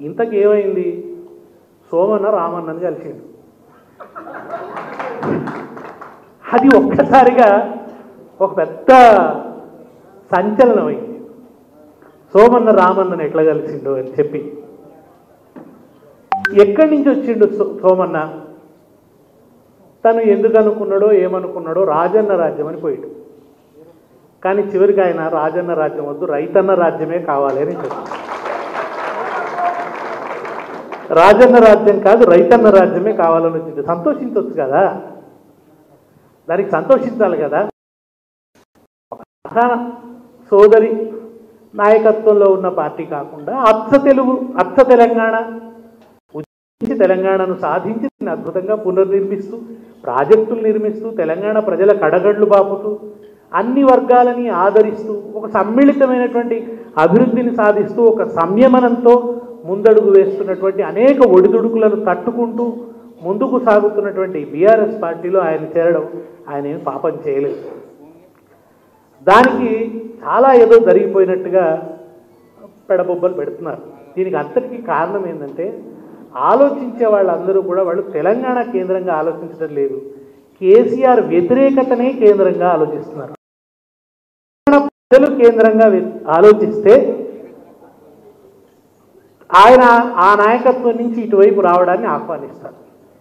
ఇంతకేమైంది సోమన్న రామన్నని కలిసిండు అది ఒక్కసారిగా ఒక పెద్ద సంచలనమైంది సోమన్న రామన్నని ఎట్లా కలిసిండు అని చెప్పి ఎక్కడి నుంచి వచ్చిండు సో- సోమన్న తను ఎందుకు అనుకున్నాడో ఏమనుకున్నాడో రాజన్న రాజ్యం అని పోయాడు కానీ చివరికి ఆయన రాజన్న రాజ్యం వద్దు రైతన్న రాజ్యమే కావాలి అని చెప్పాడు రాజన్న రాజ్యం కాదు రైతన్న రాజ్యమే కావాలని వచ్చింది సంతోషించవచ్చు కదా దానికి సంతోషించాలి కదా ప్రధాన సోదరి నాయకత్వంలో ఉన్న పార్టీ కాకుండా అచ్చ తెలుగు అచ్చ తెలంగాణ ఉద్యమించి తెలంగాణను సాధించి దీన్ని అద్భుతంగా పునర్నిర్మిస్తూ ప్రాజెక్టులు నిర్మిస్తూ తెలంగాణ ప్రజల కడగడ్లు బాపుతూ అన్ని వర్గాలని ఆదరిస్తూ ఒక సమ్మిళితమైనటువంటి అభివృద్ధిని సాధిస్తూ ఒక సంయమనంతో ముందడుగు వేస్తున్నటువంటి అనేక ఒడిదుడుకులను తట్టుకుంటూ ముందుకు సాగుతున్నటువంటి బీఆర్ఎస్ పార్టీలో ఆయన చేరడం ఆయన ఏం పాపం చేయలేదు దానికి చాలా ఏదో జరిగిపోయినట్టుగా పెడబొబ్బలు పెడుతున్నారు దీనికి అంతటికీ కారణం ఏంటంటే ఆలోచించే వాళ్ళందరూ కూడా వాళ్ళు తెలంగాణ కేంద్రంగా ఆలోచించడం లేదు కేసీఆర్ వ్యతిరేకతనే కేంద్రంగా ఆలోచిస్తున్నారు తెలంగాణ ప్రజలు కేంద్రంగా వ్య- ఆలోచిస్తే ఆయన ఆ నాయకత్వం నుంచి ఇటువైపు రావడాన్ని ఆహ్వానిస్తారు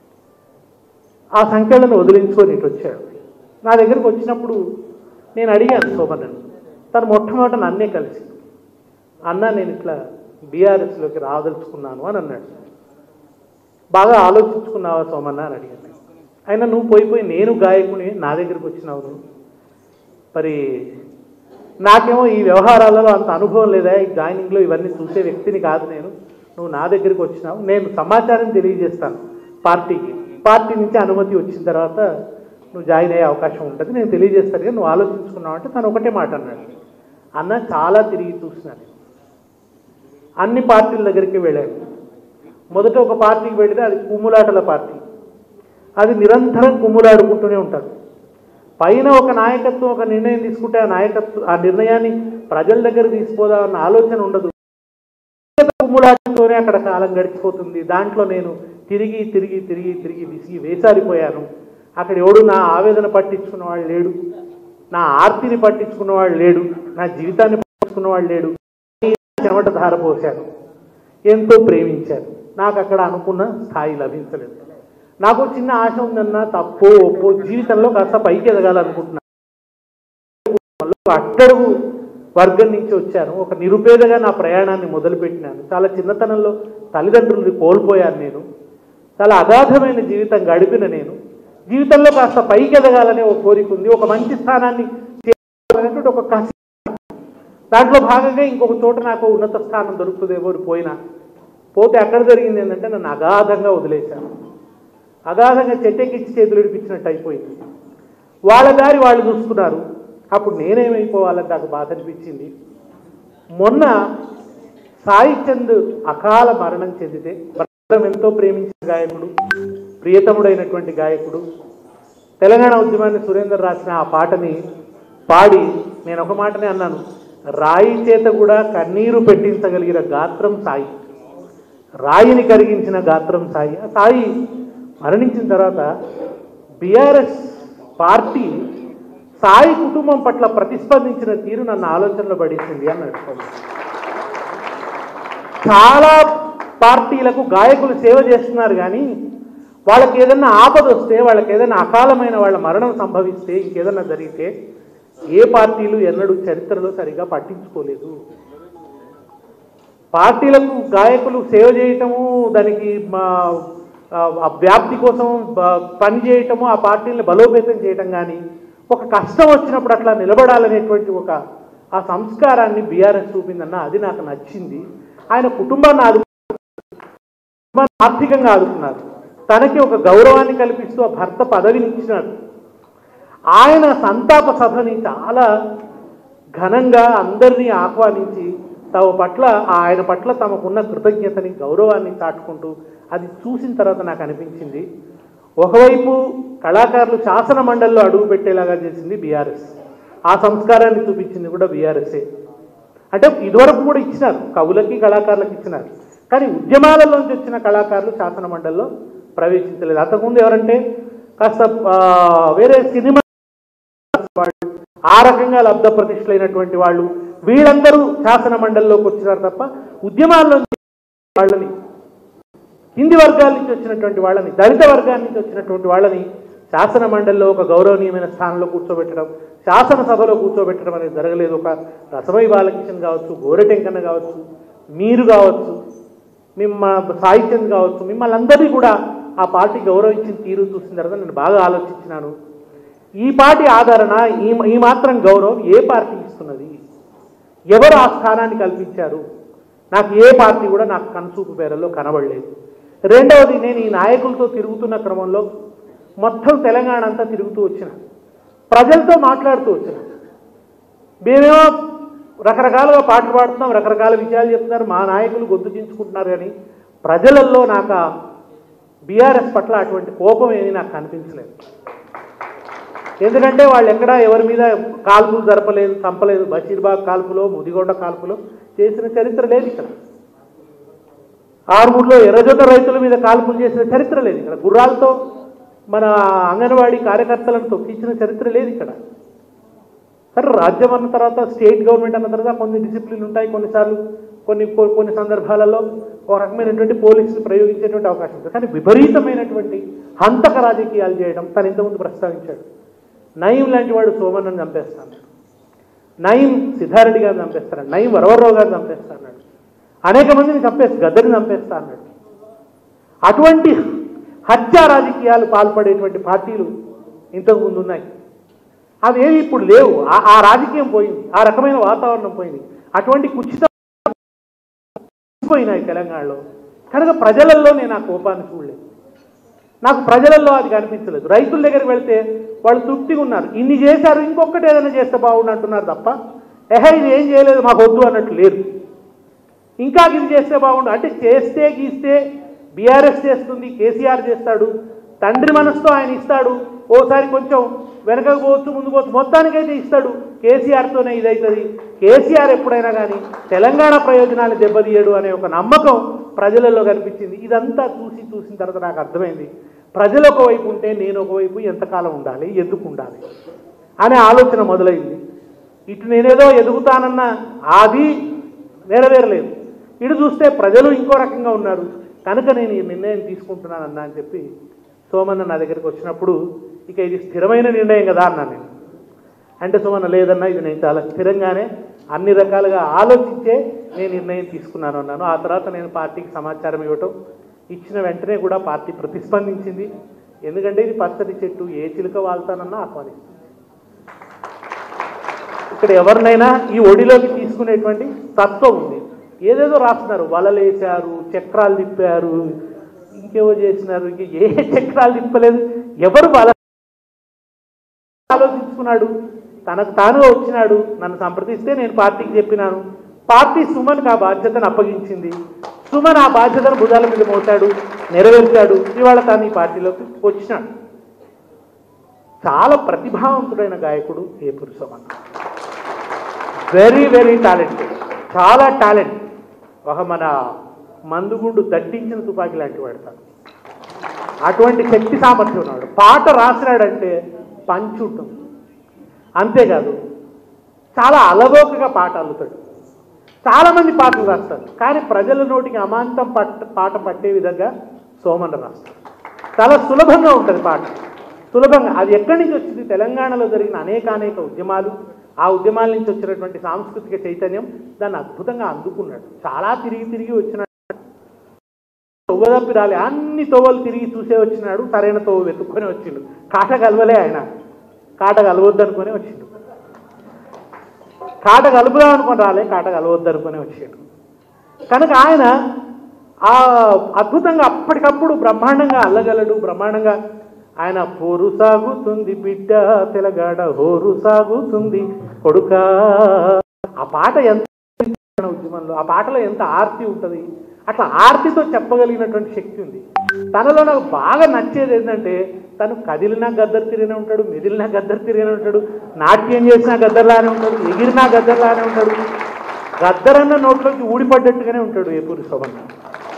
ఆ సంఖ్యలను వదిలించుకొని ఇటు వచ్చాడు నా దగ్గరికి వచ్చినప్పుడు నేను అడిగాను శోభనని తను మొట్టమొదట నన్నే కలిసి అన్న నేను ఇట్లా బీఆర్ఎస్లోకి రాదలుచుకున్నాను అని అన్నాడు బాగా ఆలోచించుకున్నావా సోమన్న అని అడిగాను అయినా నువ్వు పోయి పోయి నేను గాయకుని నా దగ్గరికి వచ్చినావు నువ్వు మరి నాకేమో ఈ వ్యవహారాలలో అంత అనుభవం లేదా ఈ జాయినింగ్లో ఇవన్నీ చూసే వ్యక్తిని కాదు నేను నువ్వు నా దగ్గరికి వచ్చినావు నేను సమాచారం తెలియజేస్తాను పార్టీకి పార్టీ నుంచి అనుమతి వచ్చిన తర్వాత నువ్వు జాయిన్ అయ్యే అవకాశం ఉంటుంది నేను తెలియజేస్తాను కానీ నువ్వు ఆలోచించుకున్నావు అంటే తను ఒకటే మాట అన్నాడు అన్న చాలా తిరిగి చూసినాను అన్ని పార్టీల దగ్గరికి వెళ్ళాను మొదట ఒక పార్టీకి వెళితే అది కుమ్ములాటల పార్టీ అది నిరంతరం కుమ్ములాడుకుంటూనే ఉంటారు పైన ఒక నాయకత్వం ఒక నిర్ణయం తీసుకుంటే ఆ నాయకత్వం ఆ నిర్ణయాన్ని ప్రజల దగ్గర తీసుకోదామన్న ఆలోచన ఉండదు కుమ్ములాటతోనే అక్కడ కాలం గడిచిపోతుంది దాంట్లో నేను తిరిగి తిరిగి తిరిగి తిరిగి విసిగి వేసారిపోయాను అక్కడ ఎవడు నా ఆవేదన పట్టించుకున్నవాడు లేడు నా ఆర్తిని పట్టించుకున్నవాడు లేడు నా జీవితాన్ని పట్టించుకున్నవాడు లేడు చెమట ధారపోశాను ఎంతో ప్రేమించాను నాకు అక్కడ అనుకున్న స్థాయి లభించలేదు నాకు చిన్న ఆశ ఉందన్న తప్పో ఒప్పో జీవితంలో కాస్త పైకి ఎదగాలనుకుంటున్నాను అట్టడుగు వర్గం నుంచి వచ్చాను ఒక నిరుపేదగా నా ప్రయాణాన్ని మొదలుపెట్టినాను చాలా చిన్నతనంలో తల్లిదండ్రుల్ని కోల్పోయాను నేను చాలా అగాధమైన జీవితం గడిపిన నేను జీవితంలో కాస్త పైకి ఎదగాలనే ఒక కోరిక ఉంది ఒక మంచి స్థానాన్ని చేరాలనేటువంటి ఒక కసి దాంట్లో భాగంగా ఇంకొక చోట నాకు ఉన్నత స్థానం దొరుకుతుందేమో అని పోయినా పోతే అక్కడ జరిగింది ఏంటంటే నన్ను అగాధంగా వదిలేశాను అగాధంగా చెట్టెక్కిచ్చి చేతులు ఇడిపించినట్టు అయిపోయింది వాళ్ళ దారి వాళ్ళు చూసుకున్నారు అప్పుడు నేనేమైపోవాలని నాకు బాధ అనిపించింది మొన్న సాయి చంద్ అకాల మరణం చెందితే భరతం ఎంతో ప్రేమించిన గాయకుడు ప్రియతముడైనటువంటి గాయకుడు తెలంగాణ ఉద్యమాన్ని సురేందర్ రాసిన ఆ పాటని పాడి నేను ఒక మాటనే అన్నాను రాయి చేత కూడా కన్నీరు పెట్టించగలిగిన గాత్రం సాయి రాయిని కరిగించిన గాత్రం సాయి ఆ సాయి మరణించిన తర్వాత బీఆర్ఎస్ పార్టీ సాయి కుటుంబం పట్ల ప్రతిస్పందించిన తీరు నన్ను ఆలోచనలో పడేసింది అన్నాడు చాలా పార్టీలకు గాయకులు సేవ చేస్తున్నారు కానీ వాళ్ళకి ఏదైనా ఆపద వస్తే వాళ్ళకి ఏదైనా అకాలమైన వాళ్ళ మరణం సంభవిస్తే ఇంకేదైనా జరిగితే ఏ పార్టీలు ఎన్నడూ చరిత్రలో సరిగా పట్టించుకోలేదు పార్టీలకు గాయకులు సేవ చేయటము దానికి మా ఆ, ఆ వ్యాప్తి కోసం బ- పని చేయటము ఆ పార్టీని బలోపేతం చేయటం కానీ ఒక కష్టం వచ్చినప్పుడు అట్లా నిలబడాలనేటువంటి ఒక ఆ సంస్కారాన్ని బీఆర్ఎస్ చూపిందన్న అది నాకు నచ్చింది ఆయన కుటుంబాన్ని ఆదు కుటుంబాన్ని ఆర్థికంగా ఆదుకున్నారు తనకి ఒక గౌరవాన్ని కల్పిస్తూ ఆ భర్త పదవిని ఇచ్చినాడు ఆయన సంతాప సభని చాలా ఘనంగా అందరినీ ఆహ్వానించి తమ పట్ల ఆయన పట్ల తమకున్న కృతజ్ఞతని గౌరవాన్ని చాటుకుంటూ అది చూసిన తర్వాత నాకు అనిపించింది ఒకవైపు కళాకారులు శాసన మండలిలో అడుగు పెట్టేలాగా చేసింది బీఆర్ఎస్ ఆ సంస్కారాన్ని చూపించింది కూడా బీఆర్ఎస్ఏ అంటే ఇదివరకు కూడా ఇచ్చినారు కవులకి కళాకారులకు ఇచ్చినారు కానీ ఉద్యమాలలోంచి వచ్చిన కళాకారులు శాసన మండలిలో ప్రవేశించలేదు అంతకుముందు ఎవరంటే కాస్త ఆ, వేరే సినిమా వాళ్ళు ఆ రకంగా లబ్ధ ప్రతిష్ఠులైనటువంటి వాళ్ళు వీళ్ళందరూ శాసన మండలిలోకి వచ్చినారు తప్ప ఉద్యమాల్లో వాళ్ళని కింది వర్గాల నుంచి వచ్చినటువంటి వాళ్ళని దళిత వర్గాల నుంచి వచ్చినటువంటి వాళ్ళని శాసన మండలిలో ఒక గౌరవనీయమైన స్థానంలో కూర్చోబెట్టడం శాసనసభలో కూర్చోబెట్టడం అనేది జరగలేదు ఒక రసమై బాలకిషన్ కావచ్చు గోరెటెంకన్న కావచ్చు మీరు కావచ్చు మిమ్మ సాహిత్యం కావచ్చు మిమ్మల్ని అందరినీ కూడా ఆ పార్టీ గౌరవించిన తీరు చూసిన తర్వాత నేను బాగా ఆలోచించినాను ఈ పార్టీ ఆదరణ ఈ ఈ మాత్రం గౌరవం ఏ పార్టీ ఇస్తున్నది ఎవరు ఆ స్థానాన్ని కల్పించారు నాకు ఏ పార్టీ కూడా నాకు కనుసూపు పేరల్లో కనబడలేదు రెండవది నేను ఈ నాయకులతో తిరుగుతున్న క్రమంలో మొత్తం తెలంగాణ అంతా తిరుగుతూ వచ్చిన ప్రజలతో మాట్లాడుతూ వచ్చిన మేమేమో రకరకాలుగా పాటలు పాడుతున్నాం రకరకాల విషయాలు చెప్తున్నారు మా నాయకులు గొంతు చించుకుంటున్నారు కానీ ప్రజలల్లో నాకు బీఆర్ఎస్ పట్ల అటువంటి కోపం ఏమీ నాకు కనిపించలేదు ఎందుకంటే వాళ్ళు ఎక్కడా ఎవరి మీద కాల్పులు జరపలేదు చంపలేదు బషీర్బాగ్ కాల్పులో ముదిగొండ కాల్పులో చేసిన చరిత్ర లేదు ఇక్కడ ఆరుగురులో ఎర్రజొన్న రైతుల మీద కాల్పులు చేసిన చరిత్ర లేదు ఇక్కడ గుర్రాలతో మన అంగన్వాడీ కార్యకర్తలను తొక్కించిన చరిత్ర లేదు ఇక్కడ సరే రాజ్యం అన్న తర్వాత స్టేట్ గవర్నమెంట్ అన్న తర్వాత కొన్ని డిసిప్లిన్ ఉంటాయి కొన్నిసార్లు కొన్ని కొ- కొన్ని సందర్భాలలో ఒక రకమైనటువంటి పోలీసులు ప్రయోగించేటువంటి అవకాశం ఉంటుంది కానీ విపరీతమైనటువంటి హంతక రాజకీయాలు చేయడం తను ఇంతకుముందు ప్రస్తావించాడు నయీం లాంటి వాడు సోమన్నను చంపేస్తాడు నయీం సిద్ధారెడ్డి గారిని చంపేస్తాడు నయీం వరవరరావు గారిని చంపేస్తా అన్నాడు అనేక మందిని చంపేసి గద్దరిని చంపేస్తా అన్నాడు అటువంటి హత్యా రాజకీయాలు పాల్పడేటువంటి పార్టీలు ఇంతకుముందు ఉన్నాయి అవేవి ఇప్పుడు లేవు ఆ- ఆ రాజకీయం పోయింది ఆ రకమైన వాతావరణం పోయింది అటువంటి కుచిత పోయినాయి తెలంగాణలో కనుక ప్రజలలో నేను ఆ కోపాన్ని చూడలేదు నాకు ప్రజలలో అది కనిపించలేదు రైతుల దగ్గరికి వెళ్తే వాళ్ళు తృప్తిగా ఉన్నారు ఇన్ని చేశారు ఇంకొకటి ఏదైనా చేస్తే బాగుండు అంటున్నారు తప్ప ఎహే ఇది ఏం చేయలేదు మాకు వద్దు అన్నట్టు లేదు ఇంకా ఇది చేస్తే బాగుండు అంటే చేస్తే గీస్తే బీఆర్ఎస్ చేస్తుంది కేసీఆర్ చేస్తాడు తండ్రి మనసుతో ఆయన ఇస్తాడు ఓసారి కొంచెం వెనకకు పోవచ్చు ముందు పోవచ్చు మొత్తానికైతే ఇస్తాడు కేసీఆర్తోనే ఇదవుతుంది కేసీఆర్ ఎప్పుడైనా కానీ తెలంగాణ ప్రయోజనాలు దెబ్బతీయడు అనే ఒక నమ్మకం ప్రజలలో కనిపించింది ఇదంతా చూసి చూసిన తర్వాత నాకు అర్థమైంది ప్రజలు ఒకవైపు ఉంటే నేను ఒకవైపు ఎంతకాలం ఉండాలి ఎందుకు ఉండాలి అనే ఆలోచన మొదలైంది ఇటు నేనేదో ఎదుగుతానన్న అది నెరవేరలేదు ఇటు చూస్తే ప్రజలు ఇంకో రకంగా ఉన్నారు కనుక నేను ఈ నిర్ణయం తీసుకుంటున్నానన్నా అని చెప్పి సోమన్న నా దగ్గరికి వచ్చినప్పుడు ఇక ఇది స్థిరమైన నిర్ణయం కదా అన్నాను నేను అంటే సోమన్న లేదన్నా ఇది నేను చాలా స్థిరంగానే అన్ని రకాలుగా ఆలోచించే నేను నిర్ణయం తీసుకున్నాను అన్నాను ఆ తర్వాత నేను పార్టీకి సమాచారం ఇవ్వటం ఇచ్చిన వెంటనే కూడా పార్టీ ప్రతిస్పందించింది ఎందుకంటే ఇది పచ్చడి చెట్టు ఏ చిలుక వాళ్తానన్నా ఆహ్వానిస్తుంది ఇక్కడ ఎవరినైనా ఈ ఒడిలోకి తీసుకునేటువంటి తత్వం ఉంది ఏదేదో రాస్తున్నారు వలలేశారు చక్రాలు తిప్పారు ఇంకేవో చేసినారు ఇంక ఏ చక్రాలు తిప్పలేదు ఎవరు వల ఆలోచించుకున్నాడు తనకు తానుగా వచ్చినాడు నన్ను సంప్రదిస్తే నేను పార్టీకి చెప్పినాను పార్టీ సుమన్కి ఆ బాధ్యతను అప్పగించింది సుమన్ ఆ బాధ్యతను భుజాల మీద మోసాడు నెరవేర్చాడు ఇవాళ తాను ఈ పార్టీలోకి వచ్చినాడు చాలా ప్రతిభావంతుడైన గాయకుడు ఏ పురుషమన్న వెరీ వెరీ టాలెంటెడ్ చాలా టాలెంట్ ఒక మన మందుగుండు దట్టించిన తుపాకీ లాంటి వాడు తను అటువంటి శక్తి సామర్థ్యం ఉన్నాడు పాట రాసినాడంటే పంచి ఉంటుంది అంతేకాదు చాలా అలవోకగా పాట అల్లుతాడు చాలామంది పాటలు రాస్తారు కానీ ప్రజల నోటికి అమాంతం పట్ట పాట పట్టే విధంగా సోమన్న రాస్తాడు చాలా సులభంగా ఉంటుంది పాట సులభంగా అది ఎక్కడి నుంచి వచ్చింది తెలంగాణలో జరిగిన అనేక అనేక ఉద్యమాలు ఆ ఉద్యమాల నుంచి వచ్చినటువంటి సాంస్కృతిక చైతన్యం దాన్ని అద్భుతంగా అందుకున్నాడు చాలా తిరిగి తిరిగి వచ్చిన తొవ్వ తప్పి రాలే అన్ని తొవ్వలు తిరిగి చూసే వచ్చినాడు సరైన తొవ్వ వెతుక్కొని వచ్చిండు కాట కలవలే ఆయన కాట కలవద్దు అనుకుని వచ్చిండు కాట కలుపుదాం అనుకుని రాలే కాట కలవద్దు అనుకుని వచ్చిండు కనుక ఆయన ఆ అద్భుతంగా అప్పటికప్పుడు బ్రహ్మాండంగా అల్లగలడు బ్రహ్మాండంగా ఆయన పోరు సాగుతుంది బిడ్డ తెలగాడ హోరు సాగుతుంది కొడుక ఆ పాట ఎంత ఉద్యమంలో ఆ పాటలో ఎంత ఆర్తి ఉంటుంది అట్లా ఆర్తితో చెప్పగలిగినటువంటి శక్తి ఉంది తనలో నాకు బాగా నచ్చేది ఏంటంటే తను కదిలినా గద్దరు తిరిగినే ఉంటాడు మెదిలినా గద్దరు తిరిగినే ఉంటాడు నాట్యం చేసినా గద్దర్లానే ఉంటాడు ఎగిరినా గద్దర్లానే ఉంటాడు గద్దరన్న నోట్లోకి ఊడిపడ్డట్టుగానే ఉంటాడు ఏపూరి శోభన్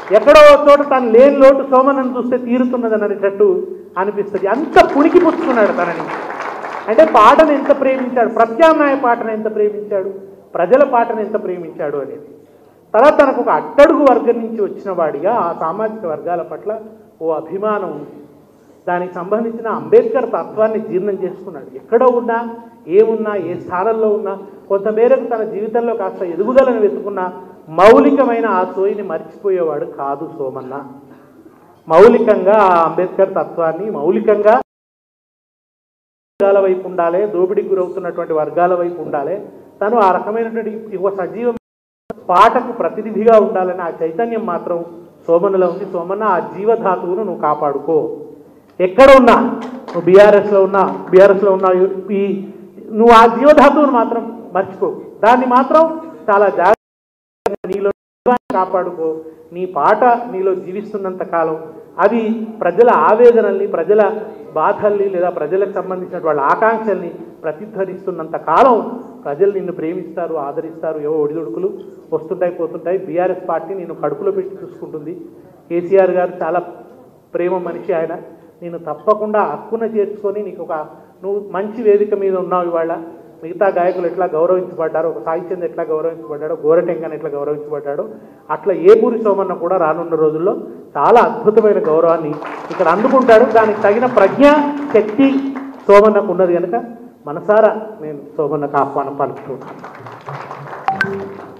ఎక్కడో ఒక చోట తను లేని లోటు సోమనని చూస్తే తీరుతున్నదని అనేటట్టు అనిపిస్తుంది అంత పుణికి పుచ్చుకున్నాడు తనని అంటే పాటను ఎంత ప్రేమించాడు ప్రత్యామ్నాయ పాటను ఎంత ప్రేమించాడు ప్రజల పాటను ఎంత ప్రేమించాడు అనేది తర్వాత తనకు ఒక అట్టడుగు వర్గం నుంచి వచ్చిన వాడిగా ఆ సామాజిక వర్గాల పట్ల ఓ అభిమానం ఉంది దానికి సంబంధించిన అంబేద్కర్ తత్వాన్ని జీర్ణం చేసుకున్నాడు ఎక్కడో ఉన్నా ఏమున్నా ఏ స్థానంలో ఉన్నా కొంతమేరకు తన జీవితంలో కాస్త ఎదుగుదలను వెతుకున్న మౌలికమైన ఆ సోయిని మర్చిపోయేవాడు కాదు సోమన్న మౌలికంగా ఆ అంబేద్కర్ తత్వాన్ని మౌలికంగా వర్గాల వైపు ఉండాలి దోపిడీకి గురవుతున్నటువంటి వర్గాల వైపు ఉండాలి తను ఆ రకమైనటువంటి ఒక సజీవ పాటకు ప్రతినిధిగా ఉండాలని ఆ చైతన్యం మాత్రం సోమనలో ఉంది సోమన్న ఆ జీవధాతువును నువ్వు కాపాడుకో ఎక్కడ ఉన్నా నువ్వు బీఆర్ఎస్లో ఉన్నా బీఆర్ఎస్లో ఉన్నా ఈ నువ్వు ఆ జీవధాతువును మాత్రం మర్చిపో దాన్ని మాత్రం చాలా జాగ్రత్తగా నీలో కాపాడుకో నీ పాట నీలో జీవిస్తున్నంత కాలం అది ప్రజల ఆవేదనల్ని ప్రజల బాధల్ని లేదా ప్రజలకు సంబంధించిన వాళ్ళ ఆకాంక్షల్ని ప్రతిధ్వనిస్తున్నంత కాలం ప్రజలు నిన్ను ప్రేమిస్తారు ఆదరిస్తారు ఏవో ఒడిదుడుకులు వస్తుంటాయి పోతుంటాయి బీఆర్ఎస్ పార్టీ నిన్ను కడుపులో పెట్టి చూసుకుంటుంది కేసీఆర్ గారు చాలా ప్రేమ మనిషి ఆయన నేను తప్పకుండా హక్కున చేర్చుకొని నీకు ఒక నువ్వు మంచి వేదిక మీద ఉన్నావు ఇవాళ మిగతా గాయకులు ఎట్లా గౌరవించబడ్డారో ఒక సాహిత్యం ఎట్లా గౌరవించబడ్డాడో గోరటెంకన్ ఎట్లా గౌరవించబడ్డాడో అట్లా ఏ పూరి సోమన్న కూడా రానున్న రోజుల్లో చాలా అద్భుతమైన గౌరవాన్ని ఇక్కడ అందుకుంటాడు దానికి తగిన ప్రజ్ఞ శక్తి సోమన్నకు ఉన్నది కనుక మనసారా నేను సోమన్నకు ఆహ్వానం పలుకుతున్నాను